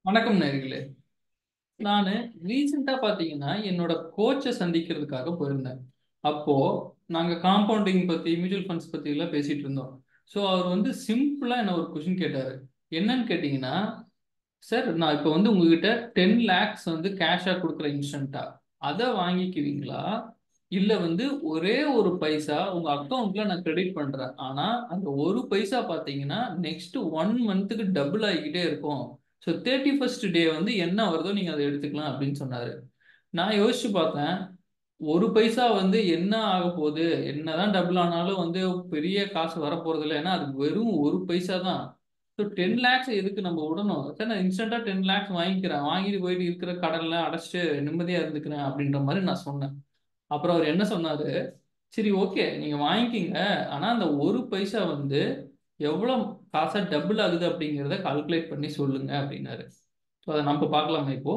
வணக்கம் நேர்களே நான் ரீசெண்டாக பார்த்தீங்கன்னா என்னோட கோச்சை சந்திக்கிறதுக்காக போயிருந்தேன் அப்போ நாங்கள் காம்பவுண்டிங் பற்றி மியூச்சுவல் ஃபண்ட்ஸ் பற்றி எல்லாம் பேசிட்டு இருந்தோம் ஸோ அவர் வந்து சிம்பிளாக என்ன ஒரு கொஷின் கேட்டார் என்னன்னு கேட்டிங்கன்னா சார் நான் இப்போ வந்து உங்ககிட்ட டென் லேக்ஸ் வந்து கேஷாக கொடுக்குற இன்ஸ்டண்ட்டா அதை வாங்கிக்குவீங்களா இல்லை வந்து ஒரே ஒரு பைசா உங்கள் அக்கௌண்ட்ல நான் கிரெடிட் பண்ணுறேன் ஆனால் அந்த ஒரு பைசா பார்த்தீங்கன்னா நெக்ஸ்ட் ஒன் மந்த்துக்கு டபுள் ஆகிக்கிட்டே இருக்கும் ஸோ தேர்ட்டி ஃபர்ஸ்ட் டே வந்து என்ன வருதோ நீங்கள் அதை எடுத்துக்கலாம் அப்படின்னு சொன்னார் நான் யோசிச்சு பார்த்தேன் ஒரு பைசா வந்து என்ன ஆக போகுது என்னதான் டபுள் ஆனாலும் வந்து பெரிய காசு வரப்போறது இல்லை ஏன்னா அது வெறும் ஒரு பைசா தான் ஸோ டென் லேக்ஸ் எதுக்கு நம்ம விடணும் சார் நான் இன்ஸ்டண்ட்டாக டென் லேக்ஸ் வாங்கிக்கிறேன் வாங்கிட்டு போயிட்டு இருக்கிற கடன்ல அடைச்சிட்டு நிம்மதியாக இருந்துக்கிறேன் அப்படின்ற மாதிரி நான் சொன்னேன் அப்புறம் அவர் என்ன சொன்னாரு சரி ஓகே நீங்கள் வாங்கிக்கிங்க ஆனால் அந்த ஒரு பைசா வந்து எவ்வளோ காசாக டபுள் ஆகுது அப்படிங்கிறத கால்குலேட் பண்ணி சொல்லுங்க அப்படின்னாரு ஸோ அதை நம்ம பார்க்கலாமா இப்போ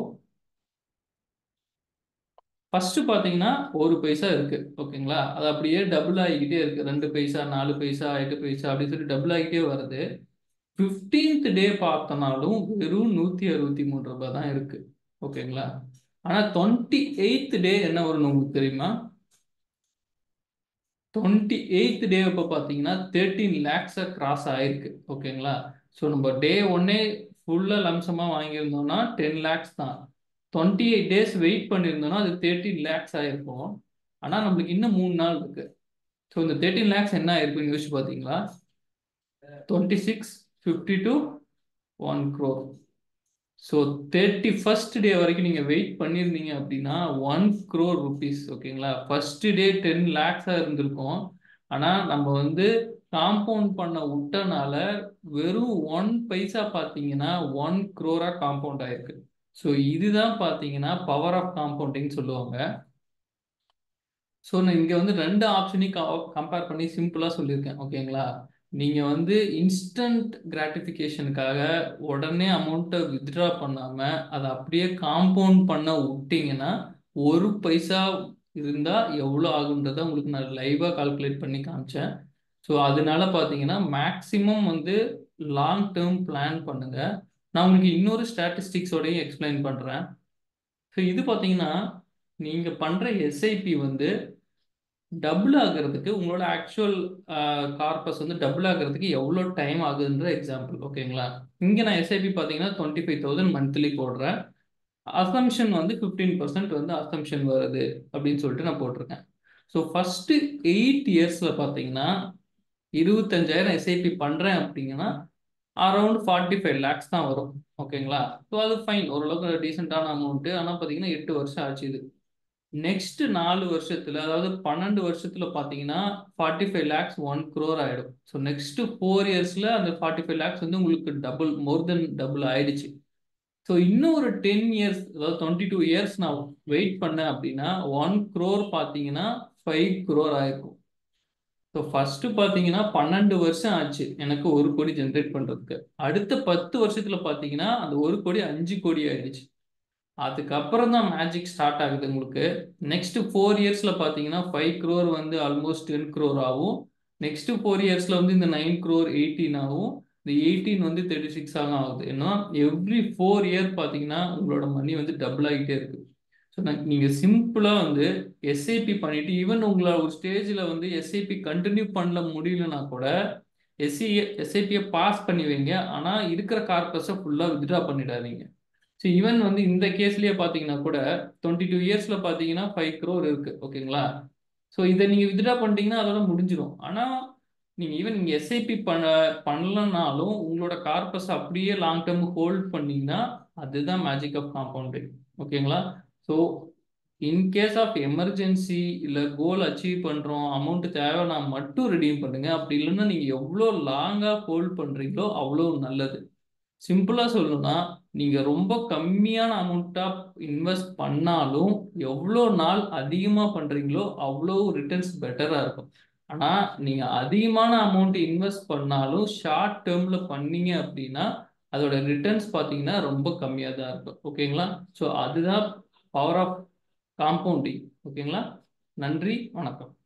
ஃபர்ஸ்ட் பார்த்தீங்கன்னா ஒரு பைசா இருக்கு ஓகேங்களா அது அப்படியே டபுள் ஆகிக்கிட்டே இருக்கு ரெண்டு பைசா நாலு பைசா எட்டு பைசா அப்படின்னு சொல்லி டபுள் ஆகிட்டே வருது ஃபிஃப்டீன்த் டே பார்த்தனாலும் வெறும் நூற்றி அறுபத்தி மூணு ரூபாய் தான் இருக்கு ஓகேங்களா ஆனால் டுவெண்ட்டி எயித் டே என்ன வரும்னு உங்களுக்கு தெரியுமா டுவெண்ட்டி எயித் டே இப்போ பார்த்தீங்கன்னா தேர்ட்டீன் லேக்ஸை கிராஸ் ஆயிருக்கு ஓகேங்களா ஸோ நம்ம டே ஒன்னே ஃபுல்லாக லம்சமாக வாங்கியிருந்தோம்னா டென் லேக்ஸ் தான் டுவெண்ட்டி எயிட் டேஸ் வெயிட் பண்ணியிருந்தோம்னா அது தேர்ட்டீன் லேக்ஸ் ஆயிருக்கும் ஆனால் நம்மளுக்கு இன்னும் மூணு நாள் இருக்கு ஸோ இந்த தேர்ட்டீன் லேக்ஸ் என்ன ஆயிருக்குன்னு யோசிச்சு பார்த்தீங்களா twenty six fifty two one crore so thirty first day வரைக்கும் நீங்கள் வெயிட் பண்ணியிருந்தீங்க அப்படின்னா ஒன் க்ரோர் ருபீஸ் ஓகேங்களா ஃபர்ஸ்ட் டே டென் லேக்ஸாக இருந்திருக்கும் ஆனால் நம்ம வந்து காம்பவுண்ட் பண்ண விட்டனால வெறும் ஒன் பைசா பார்த்தீங்கன்னா ஒன் க்ரோராக காம்பவுண்ட் ஆயிருக்கு ஸோ இதுதான் பார்த்தீங்கன்னா பவர் ஆஃப் காம்பவுண்டிங் சொல்லுவாங்க ஸோ நான் இங்கே வந்து ரெண்டு ஆப்ஷனையும் கம்பேர் பண்ணி சிம்பிளாக சொல்லியிருக்கேன் ஓகேங்களா நீங்கள் வந்து இன்ஸ்டன்ட் கிராட்டிஃபிகேஷனுக்காக உடனே அமௌண்ட்டை வித்ட்ரா பண்ணாமல் அதை அப்படியே காம்பவுண்ட் பண்ண விட்டீங்கன்னா ஒரு பைசா இருந்தால் எவ்வளோ ஆகுன்றதை உங்களுக்கு நான் லைவாக கால்குலேட் பண்ணி காமிச்சேன் ஸோ அதனால பார்த்தீங்கன்னா மேக்ஸிமம் வந்து லாங் டேர்ம் பிளான் பண்ணுங்கள் நான் உங்களுக்கு இன்னொரு ஸ்டாட்டிஸ்டிக்ஸோடையும் எக்ஸ்பிளைன் பண்ணுறேன் ஸோ இது பார்த்தீங்கன்னா நீங்கள் பண்ணுற எஸ்ஐபி வந்து டபுள் ஆகிறதுக்கு உங்களோட ஆக்சுவல் கார்பஸ் வந்து டபுள் ஆகிறதுக்கு எவ்வளோ டைம் ஆகுதுன்ற எக்ஸாம்பிள் ஓகேங்களா இங்கே நான் எஸ்ஐபி பார்த்தீங்கன்னா டுவெண்ட்டி ஃபைவ் தௌசண்ட் மந்த்லி போடுறேன் அசம்ஷன் வந்து ஃபிஃப்டீன் பர்சன்ட் வந்து அசம்ஷன் வருது அப்படின்னு சொல்லிட்டு நான் போட்டிருக்கேன் ஸோ ஃபஸ்ட்டு எயிட் இயர்ஸில் பார்த்தீங்கன்னா இருபத்தஞ்சாயிரம் எஸ்ஐபி பண்ணுறேன் அப்படிங்கன்னா அரௌண்ட் ஃபார்ட்டி ஃபைவ் லேக்ஸ் தான் வரும் ஓகேங்களா ஸோ அது ஃபைன் ஓரளவுக்கு டீசெண்டான அமௌண்ட்டு ஆனால் பார்த்தீங்கன்னா எட்டு வருஷம் ஆச்சு இது நெக்ஸ்ட் நாலு வருஷத்துல அதாவது பன்னெண்டு வருஷத்துல பாத்தீங்கன்னா forty five lakhs one crore ஆயிடும் ஸோ நெக்ஸ்ட் ஃபோர் இயர்ஸ்ல அந்த ஃபார்ட்டி ஃபைவ் லேக்ஸ் வந்து உங்களுக்கு டபுள் மோர் தென் டபுள் ஆயிடுச்சு ஸோ இன்னும் ஒரு டென் இயர்ஸ் அதாவது டுவெண்ட்டி டூ இயர்ஸ் நான் வெயிட் பண்ணேன் அப்படின்னா ஒன் க்ரோர் பார்த்தீங்கன்னா ஃபைவ் க்ரோர் ஆயிருக்கும் ஸோ ஃபர்ஸ்ட் பார்த்தீங்கன்னா பன்னெண்டு வருஷம் ஆச்சு எனக்கு ஒரு கோடி ஜென்ரேட் பண்ணுறதுக்கு அடுத்த பத்து வருஷத்துல பார்த்தீங்கன்னா அந்த ஒரு கோடி அஞ்சு கோடி ஆயிடுச்சு அதுக்கப்புறம் தான் மேஜிக் ஸ்டார்ட் ஆகுது உங்களுக்கு நெக்ஸ்ட் ஃபோர் இயர்ஸில் பார்த்தீங்கன்னா ஃபைவ் க்ரோர் வந்து ஆல்மோஸ்ட் டென் க்ரோர் ஆகும் நெக்ஸ்ட் ஃபோர் இயர்ஸில் வந்து இந்த நைன் க்ரோர் எயிட்டீன் ஆகும் இந்த எயிட்டீன் வந்து தேர்ட்டி சிக்ஸ் ஆகும் ஆகுது ஏன்னா எவ்ரி ஃபோர் இயர் பார்த்தீங்கன்னா உங்களோட மணி வந்து டபுள் ஆகிட்டே இருக்கு ஸோ நீங்கள் சிம்பிளாக வந்து எஸ்ஐபி பண்ணிட்டு ஈவன் உங்களை ஒரு ஸ்டேஜில் வந்து எஸ்ஐபி கண்டினியூ பண்ணல முடியலன்னா கூட எஸ்சி எஸ்ஐபியை பாஸ் பண்ணி வைங்க ஆனால் இருக்கிற கார்பஸை ஃபுல்லாக வித்ட்ரா பண்ணிடாதீங்க ஸோ ஈவன் வந்து இந்த கேஸ்லயே பார்த்தீங்கன்னா கூட டுவெண்ட்டி டூ இயர்ஸ்ல பார்த்தீங்கன்னா ஃபைவ் க்ரோர் இருக்கு ஓகேங்களா ஸோ இதை நீங்க வித்ட்ரா பண்ணிட்டீங்கன்னா அதோட முடிஞ்சிடும் ஆனால் நீங்க ஈவன் நீங்க எஸ்ஐபி பண்ண பண்ணலனாலும் உங்களோட கார்பஸ் அப்படியே லாங் டேர்ம் ஹோல்ட் பண்ணீங்கன்னா அதுதான் மேஜிக் ஆஃப் காம்பவுண்டிங் ஓகேங்களா so in case of emergency இல்லை கோல் அச்சீவ் பண்ணுறோம் அமௌண்ட் தேவைன்னா மட்டும் ரெடியூம் பண்ணுங்க அப்படி இல்லைன்னா நீங்கள் எவ்வளோ லாங்காக ஹோல்ட் பண்ணுறீங்களோ அவ்வளோ நல்லது சிம்பிளாக சொல்லணும்னா நீங்கள் ரொம்ப கம்மியான அமௌண்ட்டாக இன்வெஸ்ட் பண்ணாலும் எவ்வளோ நாள் அதிகமாக பண்ணுறீங்களோ அவ்வளோ ரிட்டர்ன்ஸ் பெட்டராக இருக்கும் ஆனால் நீங்கள் அதிகமான அமௌண்ட் இன்வெஸ்ட் பண்ணாலும் ஷார்ட் டேர்மில் பண்ணீங்க அப்படின்னா அதோட ரிட்டர்ன்ஸ் பார்த்தீங்கன்னா ரொம்ப கம்மியாக தான் இருக்கும் ஓகேங்களா ஸோ அதுதான் பவர் ஆஃப் காம்பவுண்டிங் ஓகேங்களா நன்றி வணக்கம்